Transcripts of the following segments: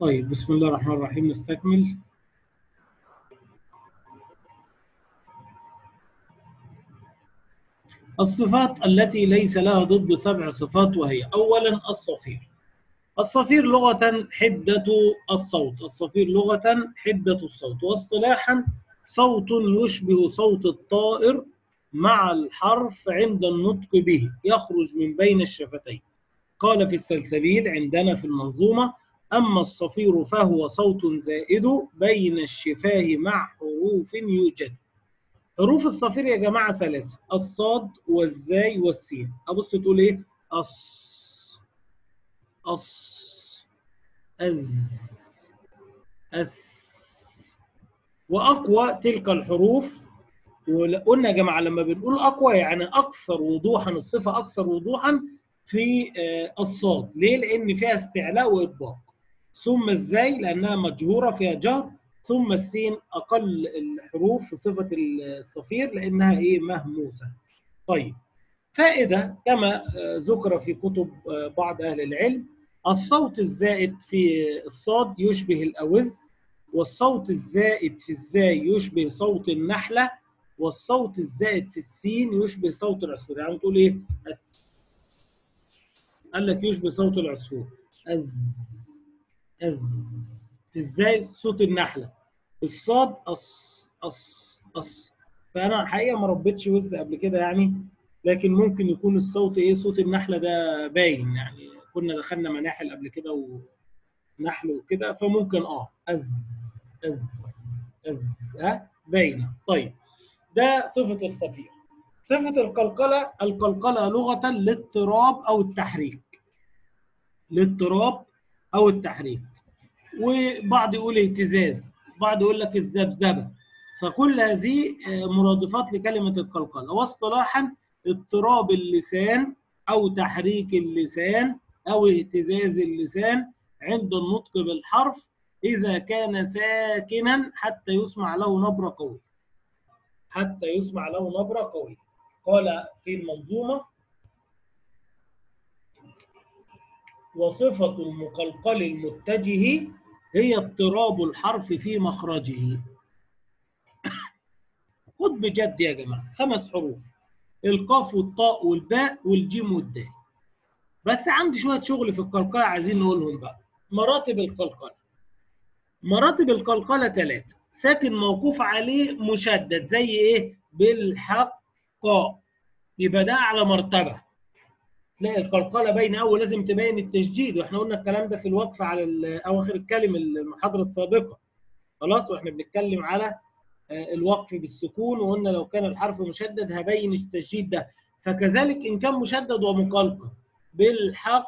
طيب بسم الله الرحمن الرحيم نستكمل الصفات التي ليس لها ضد سبع صفات وهي أولا الصفير الصفير لغة حدة الصوت الصفير لغة حدة الصوت واصطلاحا صوت يشبه صوت الطائر مع الحرف عند النطق به يخرج من بين الشفتين قال في السلسبيل عندنا في المنظومة أما الصفير فهو صوت زائد بين الشفاه مع حروف يوجد حروف الصفير يا جماعة ثلاثة الصاد والزاي والسين أبص تقول إيه أص أص أز أس وأقوى تلك الحروف وقلنا يا جماعة لما بنقول أقوى يعني أكثر وضوحا الصفة أكثر وضوحا في الصاد ليه؟ لأن فيها استعلاء وإطباق ثم الزاي لأنها مجهورة فيها جهر ثم السين أقل الحروف في صفة الصفير لأنها إيه مهموسة طيب فائدة كما ذكر في كتب بعض أهل العلم الصوت الزائد في الصاد يشبه الأوز والصوت الزائد في الزاي يشبه صوت النحلة والصوت الزائد في السين يشبه صوت العصفور يعني تقول ايه أس قال لك يشبه صوت العصفور أز أز في الزاي صوت النحلة الصاد أص أص أص فأنا الحقيقة ما ربيتش وز قبل كده يعني لكن ممكن يكون الصوت ايه صوت النحلة ده باين يعني كنا دخلنا مناحل قبل كده ونحل وكده فممكن اه أز أز أز ها باينة طيب ده صفة الصفير صفة القلقلة القلقلة لغة الاضطراب أو التحريك الاضطراب أو التحريك وبعض يقول اهتزاز بعض يقول لك الذبذبة فكل هذه مرادفات لكلمة القلقلة واصطلاحا اضطراب اللسان أو تحريك اللسان أو اهتزاز اللسان عند النطق بالحرف إذا كان ساكنا حتى يسمع له نبرة قوية حتى يسمع له نبرة قوية قال في المنظومة وصفة المقلقل المتجه هي اضطراب الحرف في مخرجه خد بجد يا جماعة خمس حروف القاف والطاء والباء والجيم والدال بس عندي شوية شغل في القلقلة عايزين نقولهم بقى مراتب القلقلة مراتب القلقلة ثلاثة ساكن موقوف عليه مشدد زي ايه بالحق يبقى ده اعلى مرتبه تلاقي القلقله باينه قوي لازم تبين التشديد واحنا قلنا الكلام ده في الوقف على اواخر الكلم المحاضره السابقه خلاص واحنا بنتكلم على الوقف بالسكون وقلنا لو كان الحرف مشدد هبين التشديد ده فكذلك ان كان مشدد ومقلقل بالحق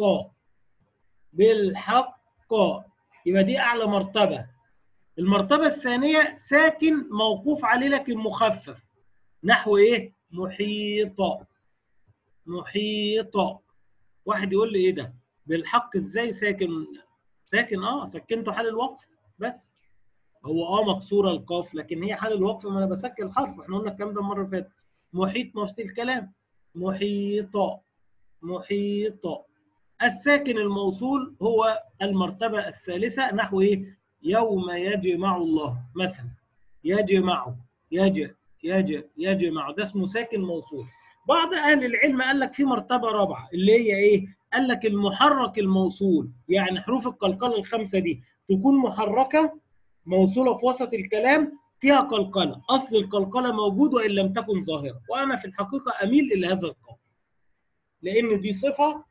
بالحق يبقى دي اعلى مرتبه المرتبة الثانية ساكن موقوف عليه لكن مخفف نحو ايه؟ محيطة محيطة واحد يقول لي ايه ده؟ بالحق ازاي ساكن؟ ساكن اه سكنته حال الوقف بس هو اه مكسورة القاف لكن هي حال الوقف ما انا بسكن الحرف احنا قلنا الكلام ده المرة اللي فاتت محيط نفس الكلام محيطة محيطة الساكن الموصول هو المرتبة الثالثة نحو ايه؟ يوم يجمع الله مثلا يجمع يج يج يجمع ده اسمه ساكن موصول بعض اهل العلم قال لك في مرتبه رابعه اللي هي ايه قال لك المحرك الموصول يعني حروف القلقله الخمسه دي تكون محركه موصوله في وسط الكلام فيها قلقله اصل القلقله موجود وان لم تكن ظاهره وانا في الحقيقه اميل الى هذا القول لان دي صفه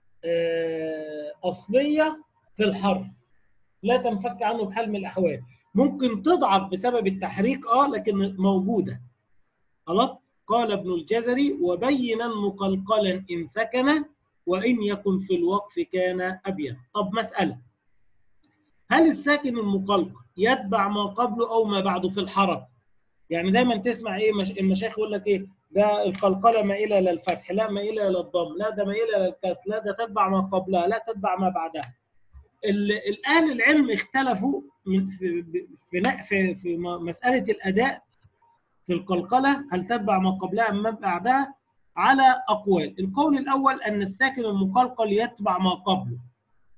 اصليه في الحرف لا تنفك عنه بحال من الاحوال ممكن تضعف بسبب التحريك اه لكن موجوده خلاص قال ابن الجزري وبينا مقلقلا ان سكن وان يكن في الوقف كان ابين طب مساله هل الساكن المقلقل يتبع ما قبله او ما بعده في الحركه يعني دايما تسمع ايه مش... المشايخ يقول لك ايه ده القلقله مائله للفتح لا مائله للضم لا ده مائله للكسر لا ده تتبع ما قبلها لا تتبع ما بعدها الاهل العلم اختلفوا من في في في, في مساله الاداء في القلقله هل تتبع ما قبلها ام ما بعدها على اقوال القول الاول ان الساكن المقلقل يتبع ما قبله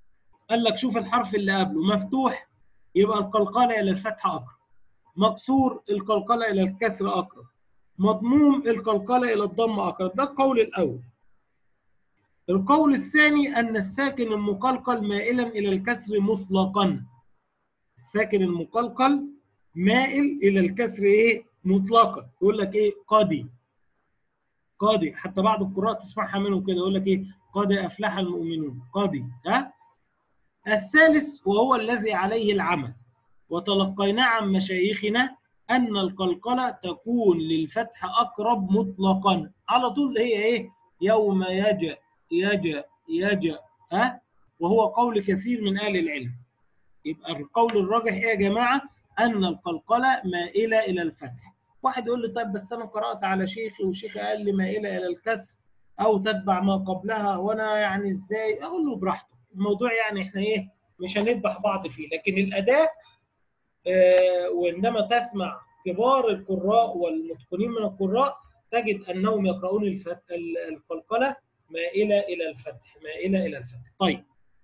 قال لك شوف الحرف اللي قبله مفتوح يبقى القلقله الى الفتح اقرب مكسور القلقله الى الكسر اقرب مضموم القلقله الى الضم اقرب ده القول الاول القول الثاني ان الساكن المقلقل مائلا الى الكسر مطلقا الساكن المقلقل مائل الى الكسر ايه مطلقا يقول لك ايه قاضي قاضي حتى بعض القراء تسمعها منهم كده يقول لك ايه قد افلح المؤمنون قاضي ها الثالث وهو الذي عليه العمل وتلقينا عن مشايخنا ان القلقله تكون للفتح اقرب مطلقا على طول هي ايه يوم يجأ يجأ يجأ ها وهو قول كثير من اهل العلم يبقى القول الراجح ايه يا جماعه ان القلقله مائله الى الفتح واحد يقول لي طيب بس انا قرات على شيخي وشيخي قال لي مائله الى الكسر او تتبع ما قبلها وانا يعني ازاي اقول له براحته الموضوع يعني احنا ايه مش هنذبح بعض فيه لكن الاداء آه وعندما تسمع كبار القراء والمتقنين من القراء تجد انهم يقرؤون الفت... القلقله مائله الى الفتح مائله الى الفتح طيب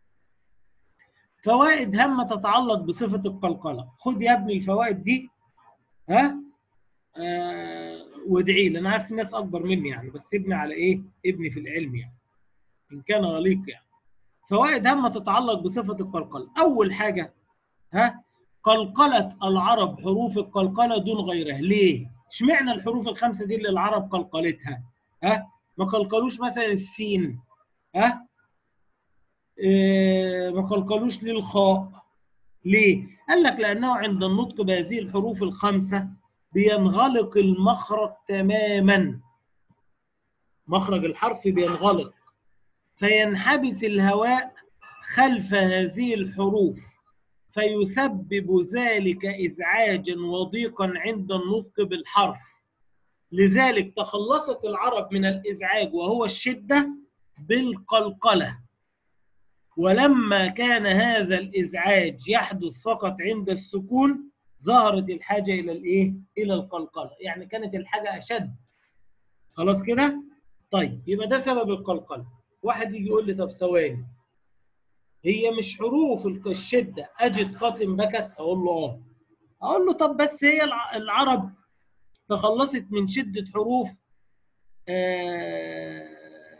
فوائد هامه تتعلق بصفه القلقله خد يا ابني الفوائد دي ها آه وادعي لي انا عارف ناس اكبر مني يعني بس ابني على ايه ابني في العلم يعني ان كان غليق يعني فوائد هامه تتعلق بصفه القلقله اول حاجه ها قلقله العرب حروف القلقله دون غيرها ليه اشمعنى الحروف الخمسه دي اللي العرب قلقلتها ها ما قلقلوش مثلا السين ها إيه ما قلقلوش للخاء ليه قال لك لانه عند النطق بهذه الحروف الخمسه بينغلق المخرج تماما مخرج الحرف بينغلق فينحبس الهواء خلف هذه الحروف فيسبب ذلك ازعاجا وضيقا عند النطق بالحرف لذلك تخلصت العرب من الازعاج وهو الشده بالقلقله ولما كان هذا الازعاج يحدث فقط عند السكون ظهرت الحاجه الى الايه الى القلقله يعني كانت الحاجه اشد خلاص كده طيب يبقى ده سبب القلقله واحد يجي يقول لي طب ثواني هي مش حروف الشده اجد قاتم بكت اقول له اه اقول له طب بس هي العرب تخلصت من شده حروف آه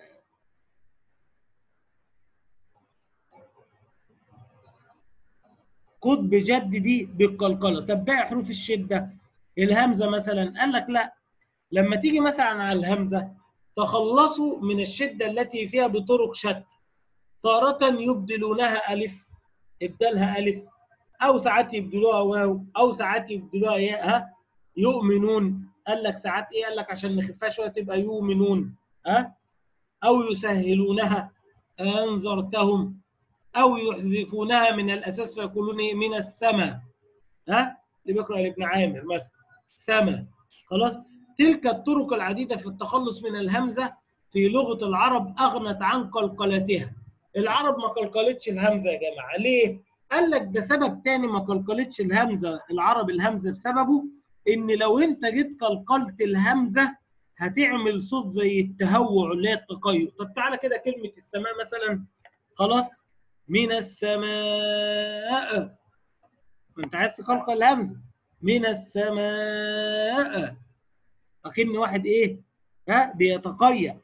قطب جد دي بالقلقله طب باقي حروف الشده الهمزه مثلا قال لك لا لما تيجي مثلا على الهمزه تخلصوا من الشده التي فيها بطرق شتى تارة يبدلونها ألف ابدالها ألف أو ساعات يبدلوها واو أو ساعات يبدلوها ياء ها يؤمنون قال لك ساعات إيه قال لك عشان نخفها شوية تبقى يؤمنون ها أو يسهلونها أنذرتهم او يحذفونها من الاساس فيقولون ايه من السماء ها اللي بيقرا لابن عامر مثلا سما خلاص تلك الطرق العديده في التخلص من الهمزه في لغه العرب اغنت عن قلقلتها العرب ما قلقلتش الهمزه يا جماعه ليه قال لك ده سبب تاني ما قلقلتش الهمزه العرب الهمزه بسببه ان لو انت جيت قلقلت الهمزه هتعمل صوت زي التهوع اللي هي التقيؤ طب تعالى كده كلمه السماء مثلا خلاص من السماء انت عايز تقلقل الهمزه من السماء اكن واحد ايه ها بيتقيأ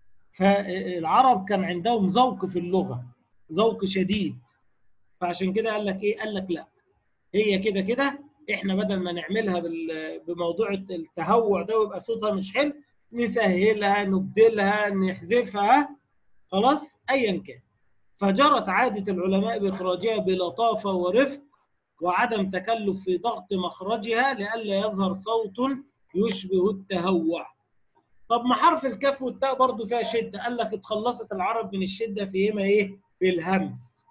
فالعرب كان عندهم ذوق في اللغه ذوق شديد فعشان كده قال لك ايه قال لك لا هي كده كده احنا بدل ما نعملها بموضوع التهوع ده ويبقى صوتها مش حلو نسهلها نبدلها نحذفها خلاص ايا كان فجرت عادة العلماء بإخراجها بلطافة ورفق وعدم تكلف في ضغط مخرجها لئلا يظهر صوت يشبه التهوع. طب ما حرف الكاف والتاء برضه فيها شدة، قال لك اتخلصت العرب من الشدة في إما إيه؟ بالهمز.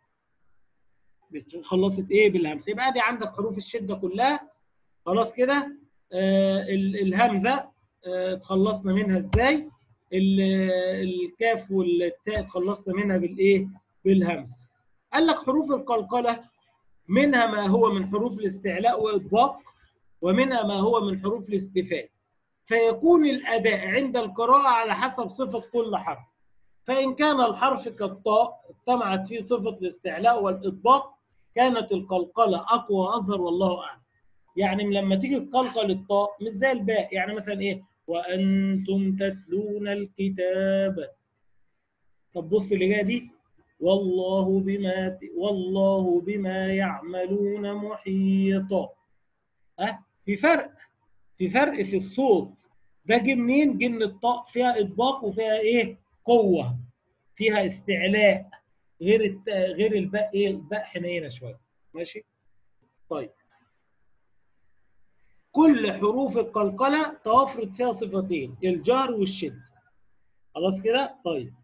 اتخلصت إيه؟ بالهمز. يبقى دي عندك حروف الشدة كلها خلاص كده آه الهمزة آه اتخلصنا منها إزاي؟ الكاف والتاء اتخلصنا منها بالإيه؟ بالهمس قال لك حروف القلقلة منها ما هو من حروف الاستعلاء وإطباق ومنها ما هو من حروف الاستفهام فيكون الأداء عند القراءة على حسب صفة كل حرف فإن كان الحرف كالطاء اجتمعت فيه صفة الاستعلاء والإطباق كانت القلقلة أقوى وأظهر والله أعلم يعني لما تيجي تقلقل الطاء مش زي الباء يعني مثلا إيه وأنتم تتلون الكتاب طب بص اللي جايه دي والله بما والله بما يعملون محيط أه في فرق في فرق في الصوت ده جه منين؟ جه من الطاء فيها اطباق وفيها ايه؟ قوه فيها استعلاء غير الت... غير الباء ايه؟ الباء حنينه شويه ماشي؟ طيب كل حروف القلقله توفرت فيها صفتين الجهر والشد خلاص كده؟ طيب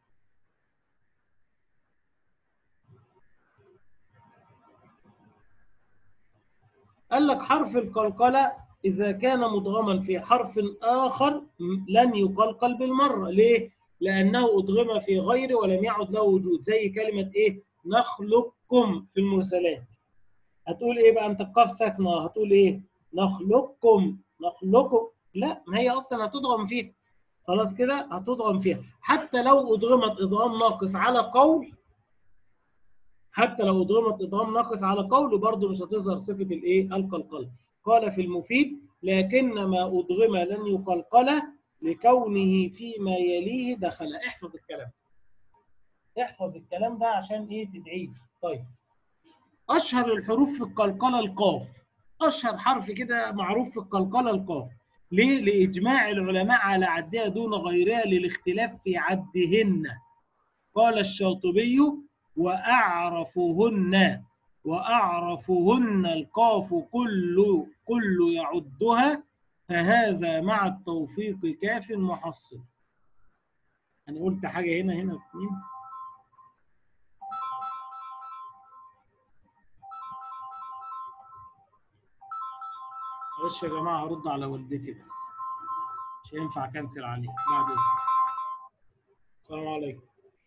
قال لك حرف القلقلة إذا كان مدغما في حرف آخر لن يقلقل بالمرة ليه؟ لأنه أدغم في غيره ولم يعد له وجود زي كلمة إيه؟ نخلقكم في المرسلات هتقول إيه بقى أنت القاف ساكنة هتقول إيه؟ نخلقكم نخلقكم لا ما هي أصلا هتدغم فيها خلاص كده هتدغم فيها حتى لو أدغمت إدغام ناقص على قول حتى لو ادغمت ادغام ناقص على قول برضه مش هتظهر صفه الايه القلقله قال في المفيد لكن ما ادغم لن يقلقل لكونه فيما يليه دخل احفظ الكلام احفظ الكلام ده عشان ايه تدعيه طيب اشهر الحروف في القلقله القاف اشهر حرف كده معروف في القلقله القاف ليه لاجماع العلماء على عدها دون غيرها للاختلاف في عدهن قال الشاطبي وأعرفهن وأعرفهن القاف كل كل يعدها فهذا مع التوفيق كاف محصل أنا قلت حاجة هنا هنا في اثنين معلش يا جماعة هرد على والدتي بس مش هينفع كنسل عليه بعد السلام عليكم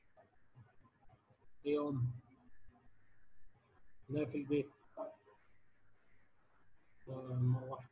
ايه يا ام لا في البيت مروح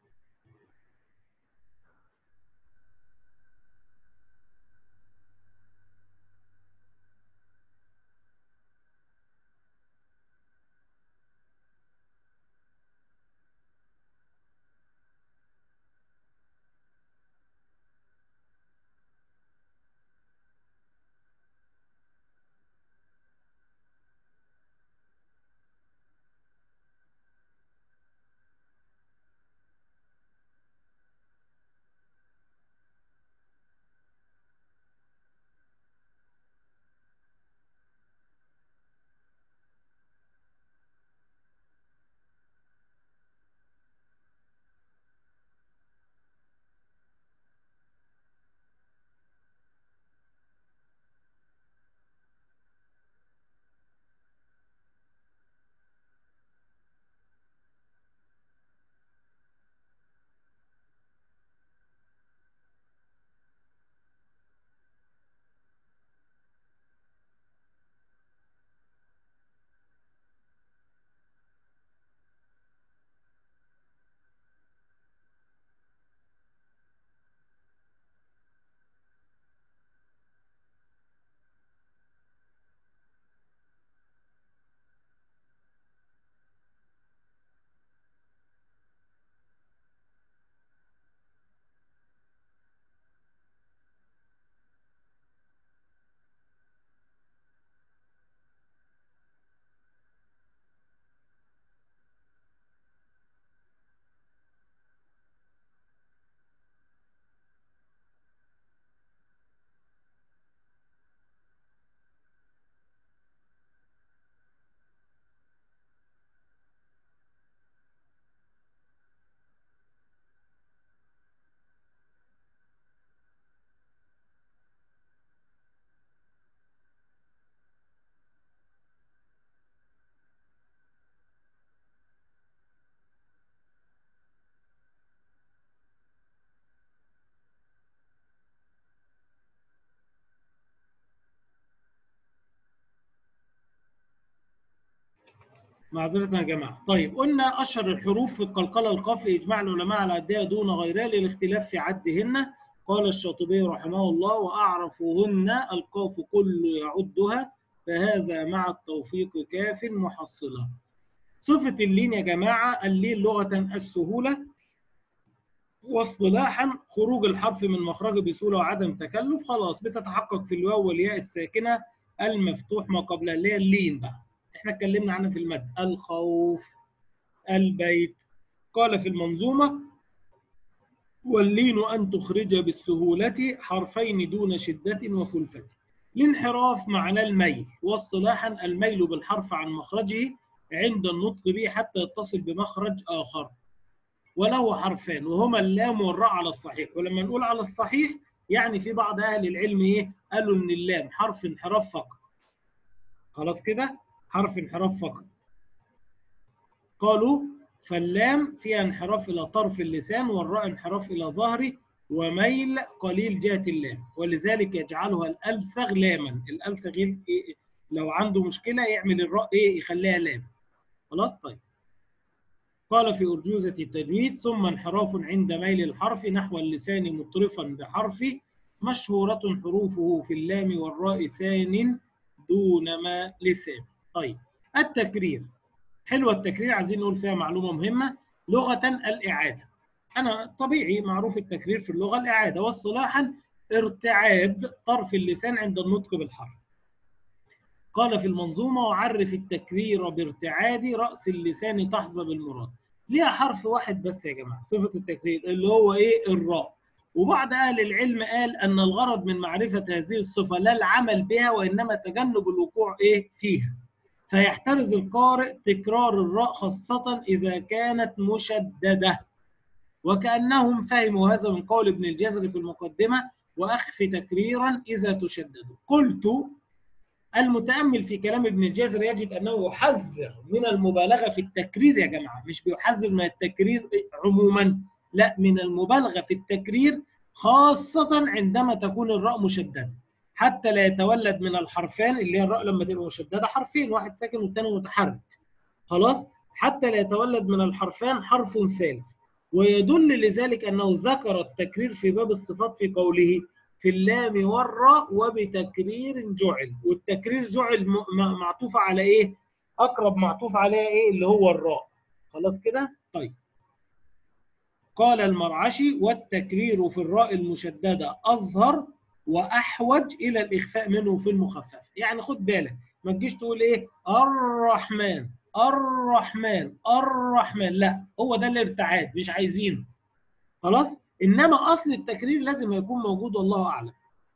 معذرة يا جماعة طيب قلنا أشهر الحروف في القلقلة القاف لإجماع العلماء على عدها دون غيرها للاختلاف في عدهن قال الشاطبي رحمه الله وأعرفهن القاف كل يعدها فهذا مع التوفيق كاف محصلة صفة اللين يا جماعة اللين لغة السهولة واصطلاحا خروج الحرف من مخرجه بسهولة وعدم تكلف خلاص بتتحقق في الواو والياء الساكنة المفتوح ما قبلها اللي هي اللين بقى احنا اتكلمنا عنها في المد الخوف البيت قال في المنظومة واللين أن تخرج بالسهولة حرفين دون شدة وكلفة الانحراف معنى الميل واصطلاحا الميل بالحرف عن مخرجه عند النطق به حتى يتصل بمخرج آخر وله حرفان وهما اللام والراء على الصحيح ولما نقول على الصحيح يعني في بعض أهل العلم إيه قالوا إن اللام حرف انحراف فقط خلاص كده حرف انحراف فقط قالوا فاللام فيها انحراف إلى طرف اللسان والراء انحراف إلى ظهره وميل قليل جهة اللام ولذلك يجعلها الألسغ لاما الألسغ إيه لو عنده مشكلة يعمل الراء إيه يخليها لام خلاص طيب قال في أرجوزة التجويد ثم انحراف عند ميل الحرف نحو اللسان مطرفا بحرف مشهورة حروفه في اللام والراء ثان دون ما لسان طيب التكرير حلوة التكرير عايزين نقول فيها معلومة مهمة لغة الإعادة أنا طبيعي معروف التكرير في اللغة الإعادة واصطلاحا ارتعاد طرف اللسان عند النطق بالحرف قال في المنظومة وعرف التكرير بارتعاد رأس اللسان تحظى بالمراد ليها حرف واحد بس يا جماعة صفة التكرير اللي هو إيه الراء وبعض أهل العلم قال أن الغرض من معرفة هذه الصفة لا العمل بها وإنما تجنب الوقوع إيه فيها فيحترز القارئ تكرار الراء خاصة إذا كانت مشددة وكأنهم فهموا هذا من قول ابن الجزري في المقدمة وأخف تكريرا إذا تشدد قلت المتأمل في كلام ابن الجزري يجد أنه يحذر من المبالغة في التكرير يا جماعة مش بيحذر من التكرير عموما لا من المبالغة في التكرير خاصة عندما تكون الراء مشددة حتى لا يتولد من الحرفين اللي هي الراء لما تبقى مشددة حرفين واحد ساكن والثاني متحرك خلاص حتى لا يتولد من الحرفين حرف ثالث ويدل لذلك أنه ذكر التكرير في باب الصفات في قوله في اللام والراء وبتكرير جعل والتكرير جعل معطوف على ايه اقرب معطوف عليها ايه اللي هو الراء خلاص كده طيب قال المرعشي والتكرير في الراء المشدده اظهر واحوج الى الاخفاء منه في المخفف يعني خد بالك ما تجيش تقول ايه الرحمن الرحمن الرحمن لا هو ده الارتعاد مش عايزينه خلاص انما اصل التكرير لازم يكون موجود والله اعلم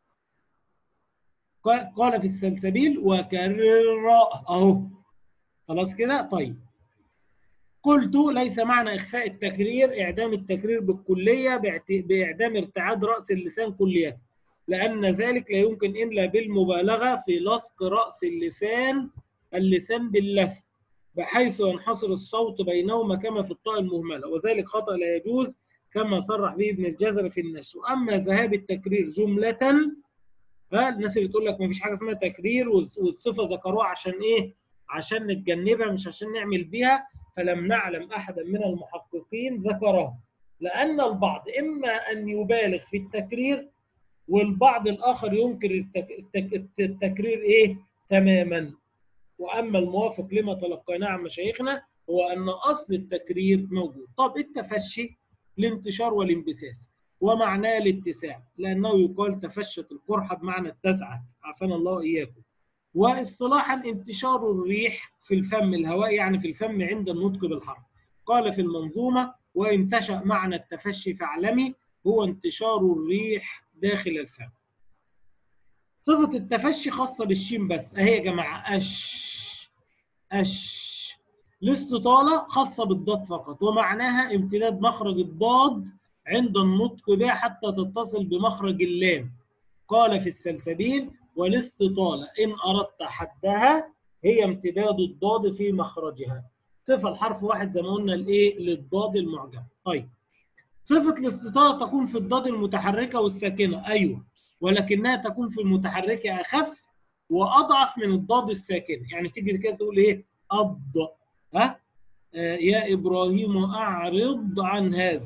قال في السلسبيل وكرر اهو خلاص كده طيب قلت ليس معنى اخفاء التكرير اعدام التكرير بالكليه باعدام ارتعاد راس اللسان كليا لان ذلك لا يمكن الا بالمبالغه في لصق راس اللسان اللسان باللسن بحيث ينحصر الصوت بينهما كما في الطاء المهمله وذلك خطا لا يجوز كما صرح به ابن الجزر في النشر واما ذهاب التكرير جمله فالناس اللي تقول لك ما فيش حاجه اسمها تكرير والصفه ذكروها عشان ايه عشان نتجنبها مش عشان نعمل بيها فلم نعلم احدا من المحققين ذكره لان البعض اما ان يبالغ في التكرير والبعض الاخر ينكر التك... التكرير ايه تماما واما الموافق لما تلقيناه عن مشايخنا هو ان اصل التكرير موجود طب التفشي الانتشار والانبساس ومعناه الاتساع لانه يقال تفشت القرحه بمعنى اتسعت عافانا الله اياكم واصطلاحا انتشار الريح في الفم الهواء يعني في الفم عند النطق بالحرف قال في المنظومه وان تشا معنى التفشي فاعلمي هو انتشار الريح داخل الفم صفه التفشي خاصه بالشين بس اهي يا جماعه اش اش الاستطالة خاصة بالضاد فقط ومعناها امتداد مخرج الضاد عند النطق بها حتى تتصل بمخرج اللام قال في السلسبيل والاستطالة إن أردت حدها هي امتداد الضاد في مخرجها صفة الحرف واحد زي ما قلنا الإيه للضاد المعجم طيب صفة الاستطالة تكون في الضاد المتحركة والساكنة أيوه ولكنها تكون في المتحركة أخف وأضعف من الضاد الساكنة يعني تيجي كده تقول إيه أض ها آه يا ابراهيم اعرض عن هذا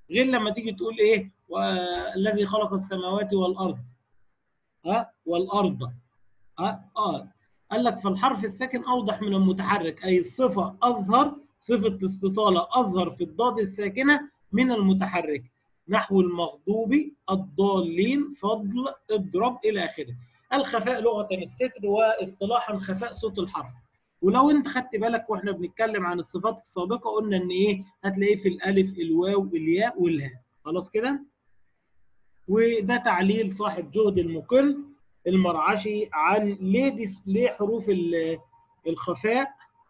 غير لما تيجي تقول ايه والذي خلق السماوات والارض ها والارض ها اه قال لك فالحرف الساكن اوضح من المتحرك اي الصفه اظهر صفه الاستطاله اظهر في الضاد الساكنه من المتحرك نحو المغضوب الضالين فضل اضرب الى اخره الخفاء لغه الستر واصطلاحا خفاء صوت الحرف ولو انت خدت بالك واحنا بنتكلم عن الصفات السابقه قلنا ان ايه هتلاقيه في الالف الواو الياء والهاء خلاص كده وده تعليل صاحب جهد المقل المرعشي عن ليه دي ليه حروف الخفاء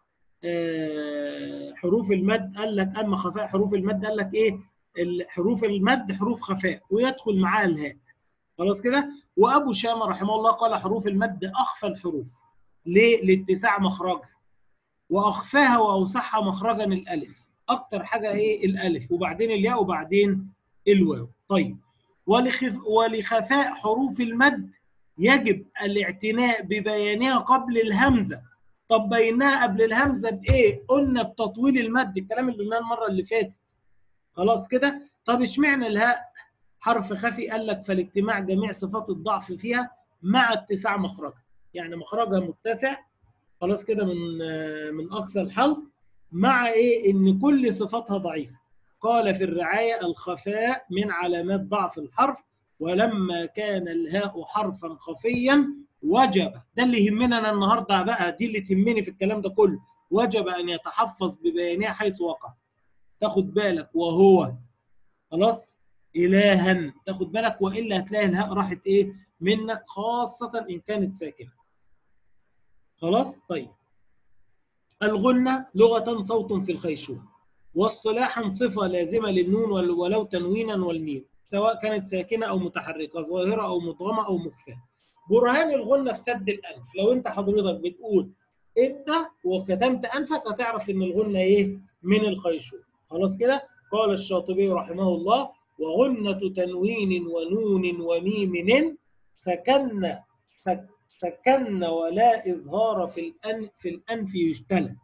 آه حروف المد قال لك اما خفاء حروف المد قال لك ايه حروف المد حروف خفاء ويدخل معاها الهاء خلاص كده وابو شامه رحمه الله قال حروف المد اخفى الحروف ليه لاتساع مخرجها واخفاها واوسعها مخرجا الالف اكتر حاجه ايه الالف وبعدين الياء وبعدين الواو طيب ولخف ولخفاء حروف المد يجب الاعتناء ببيانها قبل الهمزه طب بيناها قبل الهمزه بايه قلنا بتطويل المد الكلام اللي قلناه المره اللي فاتت خلاص كده طب اشمعنى الهاء حرف خفي قال لك فالاجتماع جميع صفات الضعف فيها مع اتساع مخرجها يعني مخرجها متسع خلاص كده من من اقصى الحلق مع ايه ان كل صفاتها ضعيفه قال في الرعايه الخفاء من علامات ضعف الحرف ولما كان الهاء حرفا خفيا وجب ده اللي يهمنا انا النهارده بقى دي اللي تهمني في الكلام ده كله وجب ان يتحفظ ببيانها حيث وقع تاخد بالك وهو خلاص الها تاخد بالك والا هتلاقي الهاء راحت ايه منك خاصه ان كانت ساكنه خلاص طيب الغنة لغة صوت في الخيشوم واصطلاحا صفة لازمة للنون ولو تنوينا والميم سواء كانت ساكنة أو متحركة ظاهرة أو مضغمة أو مخفاة برهان الغنة في سد الأنف لو أنت حضرتك بتقول أنت وكتمت أنفك هتعرف إن الغنة إيه من الخيشوم خلاص كده قال الشاطبي رحمه الله وغنة تنوين ونون وميم سكن سك سكن ولا إظهار في الأنف في الأنف يجتلى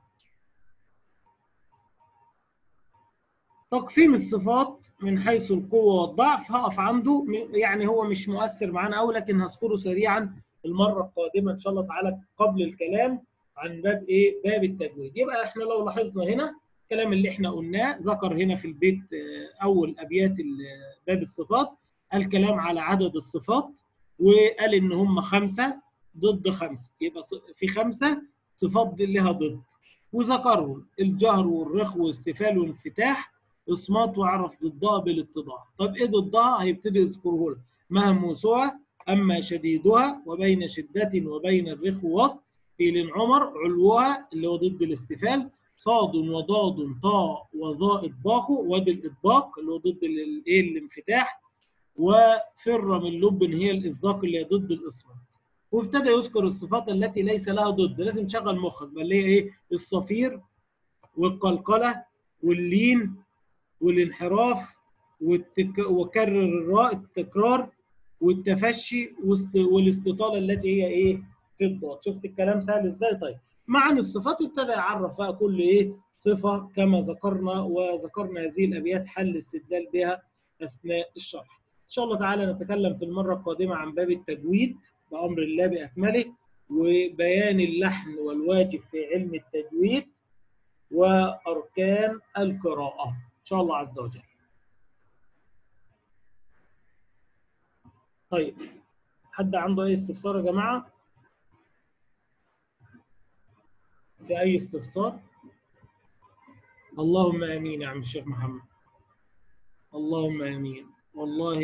تقسيم الصفات من حيث القوة والضعف هقف عنده يعني هو مش مؤثر معانا أوي لكن هذكره سريعا المرة القادمة إن شاء الله تعالى قبل الكلام عن باب إيه؟ باب التجويد يبقى إحنا لو لاحظنا هنا الكلام اللي إحنا قلناه ذكر هنا في البيت أول أبيات باب الصفات الكلام على عدد الصفات وقال إن هم خمسة ضد خمسة يبقى في خمسة صفات لها ضد وذكرهم الجهر والرخو والاستفال والانفتاح اصمات وعرف ضدها بالاتضاح طب ايه ضدها هيبتدي يذكره لك مهموسها اما شديدها وبين شده وبين الرخو وسط فيل عمر علوها اللي هو ضد الاستفال صاد وضاد طاء وظاء اطباق وادي الاطباق اللي هو ضد الايه الانفتاح وفر من لب هي الاصداق اللي هي ضد الاصمات وابتدى يذكر الصفات التي ليس لها ضد لازم تشغل مخك بل اللي هي ايه الصفير والقلقله واللين والانحراف والتك... وكرر الراء التكرار والتفشي والاستطاله التي هي ايه في الضاد شفت الكلام سهل ازاي طيب معا الصفات ابتدى يعرف بقى كل ايه صفه كما ذكرنا وذكرنا هذه الابيات حل الاستدلال بها اثناء الشرح ان شاء الله تعالى نتكلم في المره القادمه عن باب التجويد بأمر الله بأكمله وبيان اللحن والواجب في علم التجويد وأركان القراءة إن شاء الله عز وجل طيب حد عنده أي استفسار يا جماعة؟ في أي استفسار؟ اللهم آمين يا عم الشيخ محمد اللهم آمين والله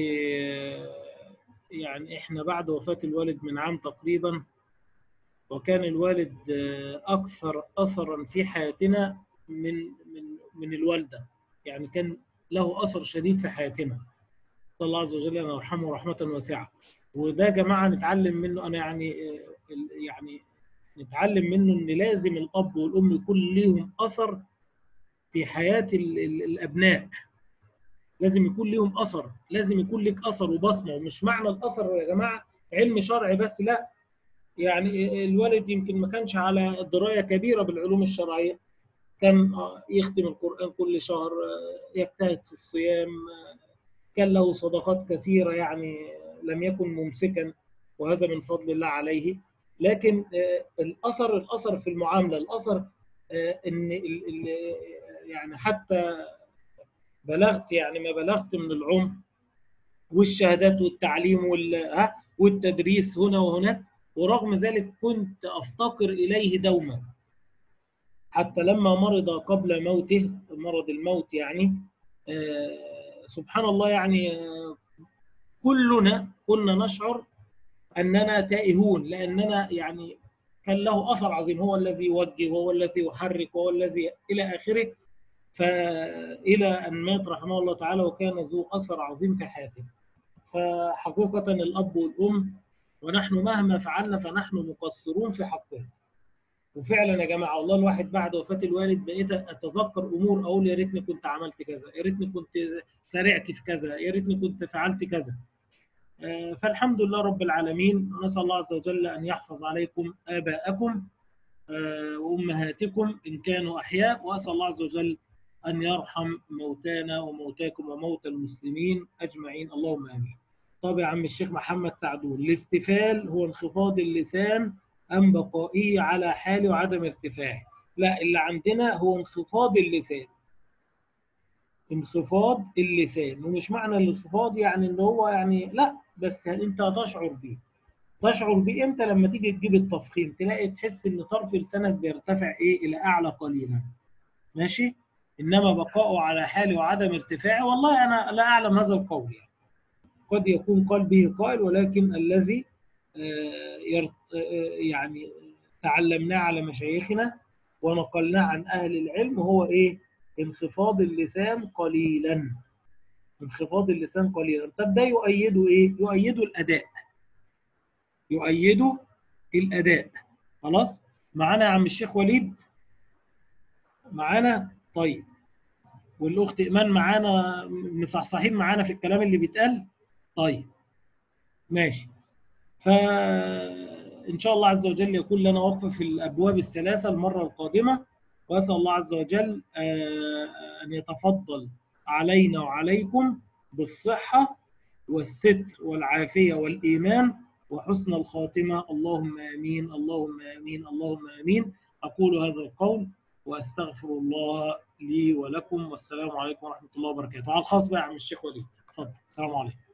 يعني احنا بعد وفاة الوالد من عام تقريبا وكان الوالد اكثر اثرا في حياتنا من من من الوالده يعني كان له اثر شديد في حياتنا صلى الله عز وجل ان يرحمه رحمه واسعه وده يا جماعه نتعلم منه انا يعني يعني نتعلم منه ان لازم الاب والام يكون ليهم اثر في حياه الابناء لازم يكون ليهم اثر لازم يكون لك اثر وبصمه ومش معنى الاثر يا جماعه علم شرعي بس لا يعني الوالد يمكن ما كانش على درايه كبيره بالعلوم الشرعيه كان يختم القرآن كل شهر يجتهد في الصيام كان له صدقات كثيرة يعني لم يكن ممسكا وهذا من فضل الله عليه لكن الأثر الأثر في المعاملة الأثر إن يعني حتى بلغت يعني ما بلغت من العمر والشهادات والتعليم والتدريس هنا وهناك ورغم ذلك كنت أفتقر إليه دوما حتى لما مرض قبل موته مرض الموت يعني سبحان الله يعني كلنا كنا نشعر أننا تائهون لأننا يعني كان له أثر عظيم هو الذي يوجه وهو الذي يحرك وهو الذي إلى آخره فإلى أن مات رحمه الله تعالى وكان ذو أثر عظيم في حياته فحقيقة الأب والأم ونحن مهما فعلنا فنحن مقصرون في حقهم وفعلا يا جماعه والله الواحد بعد وفاه الوالد بقيت اتذكر امور اقول يا ريتني كنت عملت كذا يا ريتني كنت سرعت في كذا يا ريتني كنت فعلت كذا فالحمد لله رب العالمين نسال الله عز وجل ان يحفظ عليكم اباءكم وامهاتكم ان كانوا احياء واسال الله عز وجل ان يرحم موتانا وموتاكم وموتى المسلمين اجمعين اللهم امين. طب يا عم الشيخ محمد سعدون الاستفال هو انخفاض اللسان أم بقائه على حاله وعدم ارتفاعه لا اللي عندنا هو انخفاض اللسان انخفاض اللسان ومش معنى الانخفاض يعني ان هو يعني لا بس انت هتشعر بيه تشعر بيه امتى لما تيجي تجيب التفخيم تلاقي تحس ان طرف لسانك بيرتفع ايه الى اعلى قليلا ماشي انما بقائه على حاله وعدم ارتفاعه والله انا لا اعلم هذا القول يعني. قد يكون قال به قائل ولكن الذي يعني تعلمناه على مشايخنا ونقلناه عن أهل العلم هو إيه؟ انخفاض اللسان قليلا انخفاض اللسان قليلا طب ده يؤيده إيه؟ يؤيده الأداء يؤيده الأداء خلاص؟ معانا يا عم الشيخ وليد معانا طيب والأخت إيمان معانا مصحصحين معانا في الكلام اللي بيتقال طيب ماشي فإن شاء الله عز وجل يكون لنا وقف في الأبواب الثلاثة المرة القادمة وأسأل الله عز وجل أن يتفضل علينا وعليكم بالصحة والستر والعافية والإيمان وحسن الخاتمة اللهم آمين اللهم آمين اللهم آمين أقول هذا القول وأستغفر الله لي ولكم والسلام عليكم ورحمة الله وبركاته على الخاص بقى يا عم الشيخ وليد اتفضل السلام عليكم